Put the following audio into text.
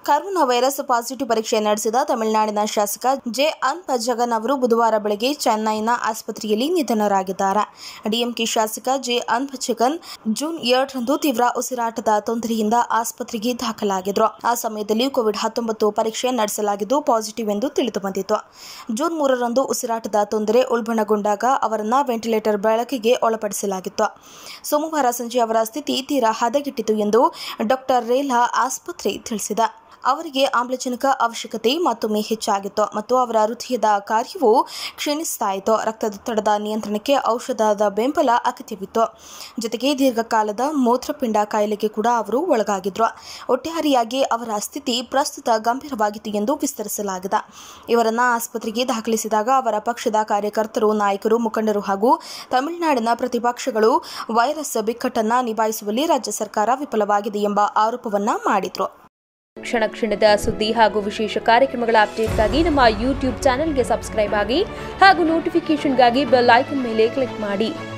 corona virus positive ಪರೀಕ್ಷೆ ನಡೆಸಿದ ತಮಿಳುನಾಡಿನ ಶಾಸಕ ಜೆ ಅನ್ಪಜಗನ್ ಅವರು ಬುಧವಾರ ಬೆಳಗ್ಗೆ ಚೆನ್ನೈನ ಆಸ್ಪತ್ರೆಯಲ್ಲಿ ನಿಧನರಾಗಿದ್ದಾರೆ ಡಿಎಂಕೆ ಶಾಸಕ ಜೆ ಅನ್ಪಜಗನ್ ಜೂನ್ ಎರಡರಂದು ತೀವ್ರ ಉಸಿರಾಟದ ತೊಂದರೆಯಿಂದ ಆಸ್ಪತ್ರೆಗೆ ದಾಖಲಾಗಿದ್ರು ಆ ಸಮಯದಲ್ಲಿ ಕೋವಿಡ್ ಹತ್ತೊಂಬತ್ತು ಪರೀಕ್ಷೆ ನಡೆಸಲಾಗಿದ್ದು ಪಾಸಿಟಿವ್ ಎಂದು ತಿಳಿದು ಬಂದಿತ್ತು ಜೂನ್ ಮೂರರಂದು ಉಸಿರಾಟದ ತೊಂದರೆ ಉಲ್ಬಣಗೊಂಡಾಗ ಅವರನ್ನ ವೆಂಟಿಲೇಟರ್ ಬಳಕೆಗೆ ಒಳಪಡಿಸಲಾಗಿತ್ತು ಸೋಮವಾರ ಸಂಜೆ ಅವರ ಸ್ಥಿತಿ ತೀರಾ ಹದಗೆಟ್ಟಿತು ಎಂದು ಡಾಕ್ಟರ್ ರೇಲಾ ಆಸ್ಪತ್ರೆ ತಿಳಿಸಿದೆ ಅವರಿಗೆ ಆಮ್ಲಜನಕ ಅವಶ್ಯಕತೆ ಮತ್ತೊಮ್ಮೆ ಹೆಚ್ಚಾಗಿತ್ತು ಮತ್ತು ಅವರ ಹೃದಯದ ಕಾರ್ಯವು ಕ್ಷೀಣಿಸ್ತಾ ಇತ್ತು ರಕ್ತದೊತ್ತಡದ ನಿಯಂತ್ರಣಕ್ಕೆ ಔಷಧದ ಬೆಂಬಲ ಅಗತ್ಯವಿತ್ತು ಜೊತೆಗೆ ದೀರ್ಘಕಾಲದ ಮೂತ್ರಪಿಂಡ ಕಾಯಿಲೆಗೆ ಕೂಡ ಅವರು ಒಳಗಾಗಿದ್ರು ಒಟ್ಟಾರೆಯಾಗಿ ಅವರ ಸ್ಥಿತಿ ಪ್ರಸ್ತುತ ಗಂಭೀರವಾಗಿತ್ತು ಎಂದು ವಿಸ್ತರಿಸಲಾಗಿದೆ ಇವರನ್ನ ಆಸ್ಪತ್ರೆಗೆ ದಾಖಲಿಸಿದಾಗ ಅವರ ಪಕ್ಷದ ಕಾರ್ಯಕರ್ತರು ನಾಯಕರು ಮುಖಂಡರು ಹಾಗೂ ತಮಿಳುನಾಡಿನ ಪ್ರತಿಪಕ್ಷಗಳು ವೈರಸ್ ಬಿಕ್ಕಟ್ಟನ್ನು ನಿಭಾಯಿಸುವಲ್ಲಿ ರಾಜ್ಯ ಸರ್ಕಾರ ವಿಫಲವಾಗಿದೆ ಎಂಬ ಆರೋಪವನ್ನ ಮಾಡಿದ್ರು ಕ್ಷಣ ಕ್ಷಣದ ಸುದ್ದಿ ಹಾಗೂ ವಿಶೇಷ ಕಾರ್ಯಕ್ರಮಗಳ ಅಪ್ಡೇಟ್ಗಾಗಿ ನಮ್ಮ ಯೂಟ್ಯೂಬ್ ಚಾನೆಲ್ಗೆ ಸಬ್ಸ್ಕ್ರೈಬ್ ಆಗಿ ಹಾಗೂ ನೋಟಿಫಿಕೇಷನ್ಗಾಗಿ ಬೆಲ್ ಐಕನ್ ಮೇಲೆ ಕ್ಲಿಕ್ ಮಾಡಿ